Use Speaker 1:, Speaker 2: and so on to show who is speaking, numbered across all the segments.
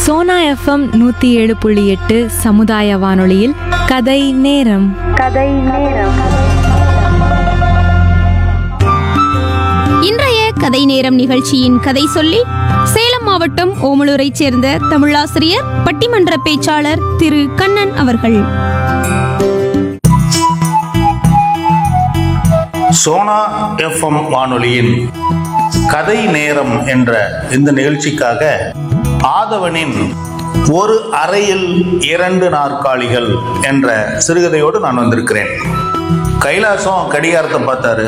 Speaker 1: Sona FM நூற்றி ஏழு புள்ளி எட்டு சமுதாய வானொலியில் கதை நேரம்
Speaker 2: இன்றைய கதை நேரம் நிகழ்ச்சியின் கதை சொல்லி சேலம் மாவட்டம் ஓமலூரைச் சேர்ந்த தமிழாசிரியர் பட்டிமன்ற பேச்சாளர் திரு கண்ணன் அவர்கள்
Speaker 3: சோனா எஃப்எம் வானொலியின் கதை நேரம் என்ற இந்த நிகழ்ச்சிக்காக ஆதவனின் ஒரு அறையில் இரண்டு நாற்காலிகள் என்ற சிறுகதையோடு நான் வந்திருக்கிறேன் கைலாசம் கடிகாரத்தை பார்த்தாரு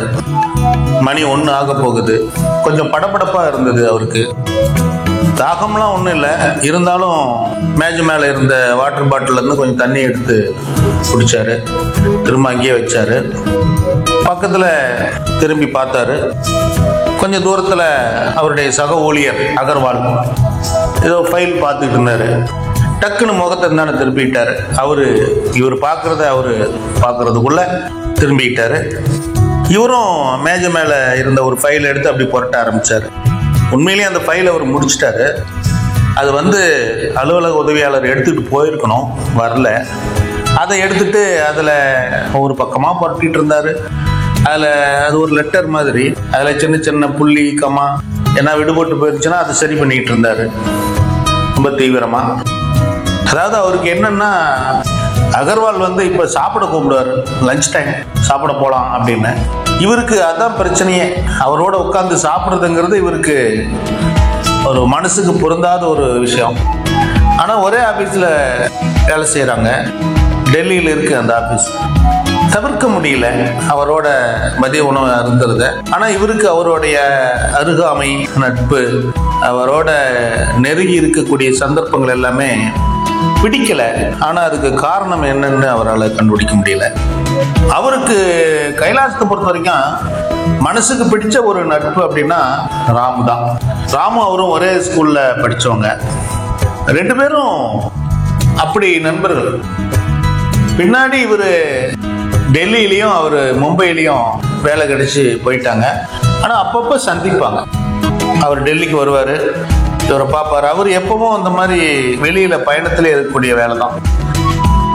Speaker 3: மணி ஒன்று ஆக போகுது கொஞ்சம் படபடப்பாக இருந்தது அவருக்கு தாகம்லாம் ஒன்றும் இல்லை இருந்தாலும் மேஜ் மேலே இருந்த வாட்டர் பாட்டிலேருந்து கொஞ்சம் தண்ணி எடுத்து குடிச்சாரு திரும்ப அங்கேயே வச்சாரு பக்கத்தில் திரும்பி பார்த்தாரு கொஞ்சம் தூரத்தில் அவருடைய சக ஊழியர் அகர்வால் ஏதோ ஃபைல் பார்த்துட்டு இருந்தாரு டக்குன்னு முகத்தை இருந்தானே திருப்பிட்டாரு அவரு இவர் பார்க்கறத அவரு பார்க்கறதுக்குள்ள திரும்பிக்கிட்டாரு இவரும் மேஜை மேலே இருந்த ஒரு ஃபைல் எடுத்து அப்படி புரட்ட ஆரம்பிச்சாரு உண்மையிலேயே அந்த ஃபைல் அவர் முடிச்சிட்டாரு அது வந்து அலுவலக உதவியாளர் எடுத்துட்டு போயிருக்கணும் வரல அதை எடுத்துட்டு அதில் ஒரு பக்கமாக புரட்டிட்டு இருந்தாரு அதில் அது ஒரு லெட்டர் மாதிரி அதில் சின்ன சின்ன புள்ளி கமா என்ன விடுபட்டு போயிருச்சுன்னா அதை சரி பண்ணிட்டு இருந்தாரு ரொம்ப தீவிரமா அதாவது அவருக்கு என்னன்னா அகர்வால் வந்து இப்போ சாப்பிட கூப்பிடுவார் லஞ்ச் டைம் சாப்பிட போகலாம் அப்படின்னு இவருக்கு அதான் பிரச்சனையே அவரோட உட்காந்து சாப்பிட்றதுங்கிறது இவருக்கு ஒரு மனசுக்கு பொருந்தாத ஒரு விஷயம் ஆனால் ஒரே ஆஃபீஸில் வேலை செய்கிறாங்க டெல்லியில் இருக்கு அந்த ஆஃபீஸ் தவிர்க்க முடியல அவரோட மதிய உணவு அருந்துறத ஆனால் இவருக்கு அவருடைய அருகாமை நட்பு அவரோட நெருங்கி இருக்கக்கூடிய சந்தர்ப்பங்கள் எல்லாமே பிடிக்கல ஆனால் அதுக்கு காரணம் என்னன்னு அவரால் கண்டுபிடிக்க முடியல அவருக்கு கைலாசத்தை பொறுத்த வரைக்கும் மனசுக்கு பிடிச்ச ஒரு நட்பு அப்படின்னா ராமு தான் ராமு அவரும் ஒரே ஸ்கூல்ல படிச்சவங்க ரெண்டு பேரும் அப்படி நண்பர்கள் பின்னாடி இவர் டெல்லியிலையும் அவர் மும்பையிலையும் வேலை கிடைச்சி போயிட்டாங்க ஆனால் அப்பப்போ சந்திப்பாங்க அவர் டெல்லிக்கு வருவார் இவரை பார்ப்பார் அவர் எப்பவும் அந்த மாதிரி வெளியில் பயணத்தில் இருக்கக்கூடிய வேலை தான்